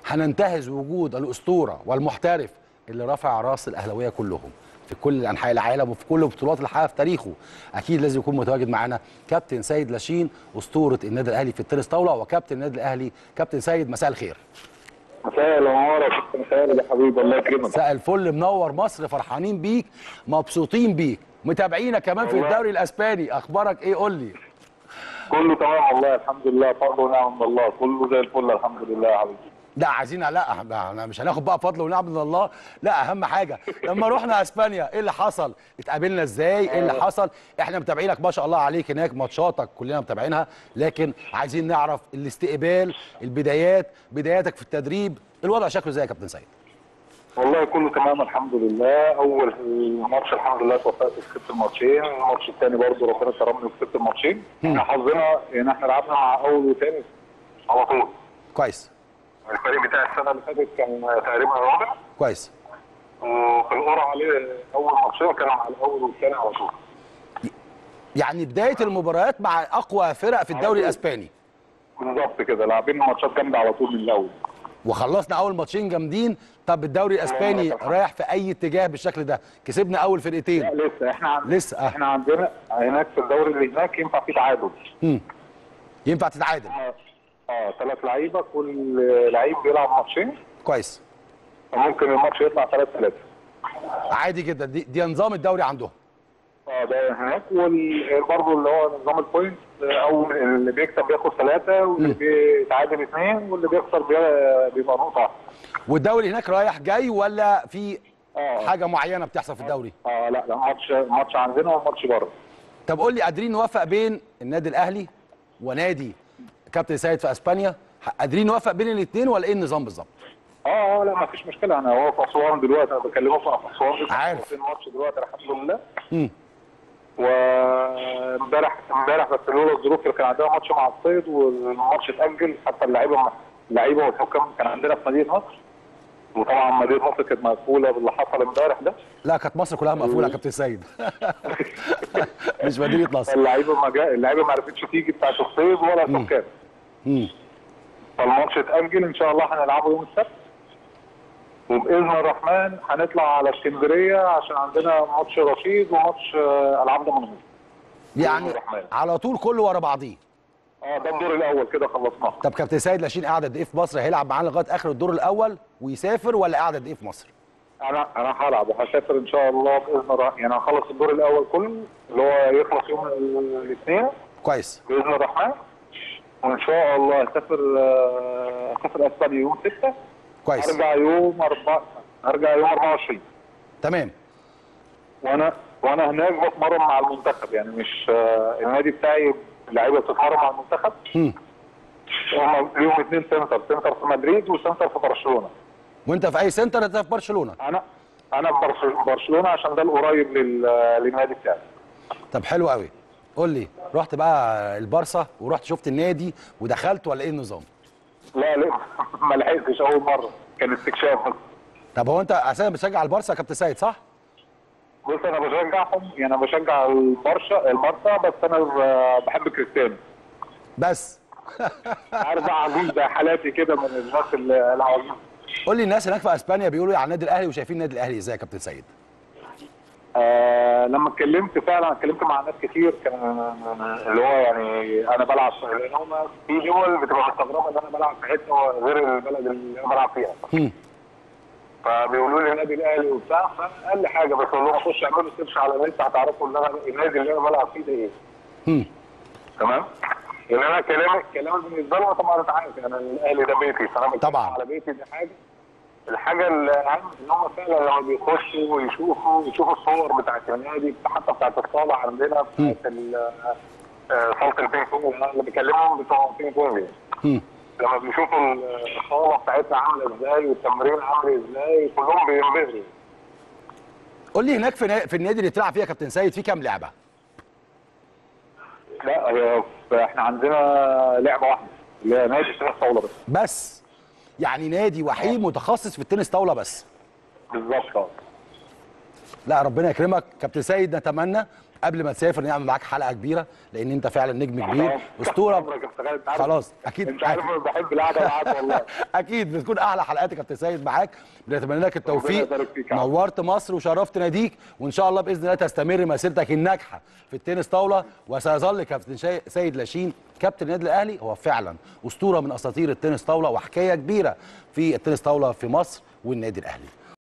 هننتهز وجود الاسطوره والمحترف اللي رفع راس الاهلاويه كلهم في كل انحاء العالم وفي كل بطولات اللي حققها في تاريخه اكيد لازم يكون متواجد معانا كابتن سيد لاشين اسطوره النادي الاهلي في التنس طاوله وكابتن النادي الاهلي كابتن سيد مساء الخير مساء الانوار يا كابتن خالد يا حبيبي الله يكرمك مساء الفل منور مصر فرحانين بيك مبسوطين بيك متابعينك كمان في والله. الدوري الاسباني اخبارك ايه قول لي كله تمام والله الحمد لله فضل ونعم من الله كله زي الفل الحمد لله يا حبيبي لا عايزين لا احنا مش هناخد بقى فضل ونعم من الله لا اهم حاجه لما رحنا اسبانيا ايه اللي حصل اتقابلنا ازاي ايه اللي حصل احنا متابعينك ما شاء الله عليك هناك ماتشاتك كلنا متابعينها لكن عايزين نعرف الاستقبال البدايات بداياتك في التدريب الوضع شكله ازاي يا كابتن سيد والله كله تمام الحمد لله اول ماتش الحمد لله توفقت كسبت الماتشين الماتش الثاني برضه ربنا كرمني وكسبت الماتشين احنا حظنا ان احنا لعبنا مع اول وثاني على طول كويس الفريق بتاع السنه اللي فاتت كان تقريبا رابع كويس وفي القرعه عليه اول ماتشين كانوا على الاول والثاني على طول يعني بدايه المباريات مع اقوى فرق في الدوري الاسباني بالظبط كده لاعبين ماتشات جامده على طول من الاول وخلصنا اول ماتشين جامدين طب الدوري الاسباني رايح في اي اتجاه بالشكل ده كسبنا اول لا فرقتين لسه احنا عندنا لسه اه احنا عندنا هناك في الدوري اللي هناك ينفع فيه تعادل مم. ينفع تتعادل اه ثلاث لعيبه كل لعيب بيلعب ماتشين كويس فممكن الماتش يطلع 3 3 عادي جدا دي, دي نظام الدوري عندهم اه ده هناك وبرضه اللي هو نظام البوينت او اللي بيكسب بياخد ثلاثه واللي بيتعادل اثنين واللي بيخسر بي- بيبقى نقطه واحدة. والدوري هناك رايح جاي ولا في اه حاجه معينه بتحصل في الدوري اه لا لا ماتش ماتش عندنا وماتش بره طب قول لي قادرين نوفق بين النادي الاهلي ونادي كابتن سيد في اسبانيا قادرين نوفق بين الاثنين ولا ايه النظام بالظبط اه اه لا ما فيش مشكله انا هو في اسوان دلوقتي انا بكلمه في اسوان عارف. في الماتش دلوقتي الحمد لله مم. وامبارح امبارح بس لولا الظروف اللي كان عندنا ماتش مع الصيد والماتش اتاجل حتى اللعيبه اللعيبه والحكام كان عندنا في مدينه نصر وطبعا مدينه نصر كانت مقفوله باللي حصل امبارح ده لا كانت مصر كلها مقفوله يا كابتن سيد مش مدينه نصر اللعيبه ما جا... اللعيبه ما عرفتش تيجي بتاعت الصيد ولا مم. الحكام مم. فالماتش اتاجل ان شاء الله هنلعبه يوم السبت وباذن الرحمن هنطلع على اسكندريه عشان عندنا ماتش رشيد وماتش آه، العاب دمنهور يعني الرحمن. على طول كله ورا بعضيه اه ده الدور الاول كده خلصناه طب كابتن سيد لاشين قاعد قد ايه في مصر هيلعب معانا لغايه اخر الدور الاول ويسافر ولا قاعد قد ايه في مصر انا انا هلعب وهسافر ان شاء الله باذن الله يعني هخلص الدور الاول كله اللي هو يخلص يوم الاثنين كويس باذن الرحمن وان شاء الله هسافر آه، هسافر اسبانيا يوم 6 كويس ارجع يوم 4 ارجع يوم 24 تمام وانا وانا هناك بتمرن مع المنتخب يعني مش آه، النادي بتاعي اللعيبه بتتمرن مع المنتخب مم. هم ليهم اثنين سنتر سنتر في مدريد وسنتر في برشلونه وانت في اي سنتر انت في برشلونه انا انا في برش- برشلونه عشان ده القريب لل- للنادي بتاعي طب حلو قوي قول لي رحت بقى البارسا ورحت شفت النادي ودخلت ولا ايه النظام لا لا ما لحقتش اول مره كان استكشاف بس. طب هو انت اساسا بتشجع البارسا يا كابتن سيد صح بص انا بشجعهم يعني انا بشجع البرشا البارسا بس انا ب- بحب كريستيانو بس عارف بقى عجوز ده حالاتي كده من الناس اللي العواجيز قول لي الناس هناك في اسبانيا بيقولوا على النادي الاهلي وشايفين النادي الاهلي ازاي يا كابتن سيد آه لما اتكلمت فعلا اتكلمت مع ناس كتير كان اللي هو يعني انا بلعب في لان هم في دول بتبقى مستغربه ان انا بلعب في حته غير البلد اللي انا بلعب فيها مم. فبيقولوا لي النادي الاهلي وبتاع فاقل حاجه بس اقول لهم خش اعملوا سيرش على النت هتعرفوا ان انا النادي اللي انا بلعب فيه ده ايه مم. تمام؟ ان انا كلامي كلامي بالنسبه لهم طبعا انت عارف يعني الاهلي ده بيتي فانا بتكلم طبعا. على بيتي دي حاجه الحاجه الاهم ان هم فعلا لما بيخشوا ويشوفوا يشوفوا الصور بتاعت النادي حتى بتاعت الصاله عندنا بتاعت ال- آه، صاله البينج بونج اللي انا اللي بكلمهم بتوع البينج بونج يعني. مم. لما بيشوفوا الصاله بتاعتنا عامله ازاي والتمرين عامل ازاي كلهم بينبهروا قول لي هناك في, نا... في النادي اللي بتلعب فيها يا كابتن سيد في كام لعبه لا هي احنا عندنا لعبه واحده اللي هي نادي تنس طاوله بس بس يعني نادي وحيد متخصص في التنس طاوله بس بالظبط اه لا ربنا يكرمك كابتن سيد نتمنى قبل ما تسافر نعمل معاك حلقه كبيره لان انت فعلا نجم كبير اسطوره عمرك يا أستاذ خالد، أنت عارف- خلاص اكيد انت عارف انا بحب القعده معاك والله اكيد بتكون احلى حلقات يا كابتن سيد معاك بنتمنى لك التوفيق يبارك فيك يا عم. نورت مصر وشرفت ناديك وان شاء الله باذن الله تستمر مسيرتك الناجحه في التنس طاوله وسيظل كابتن شي- سيد لاشين كابتن النادي الاهلي هو فعلا اسطوره من اساطير التنس طاوله وحكايه كبيره في التنس طاوله في مصر والنادي الاهلي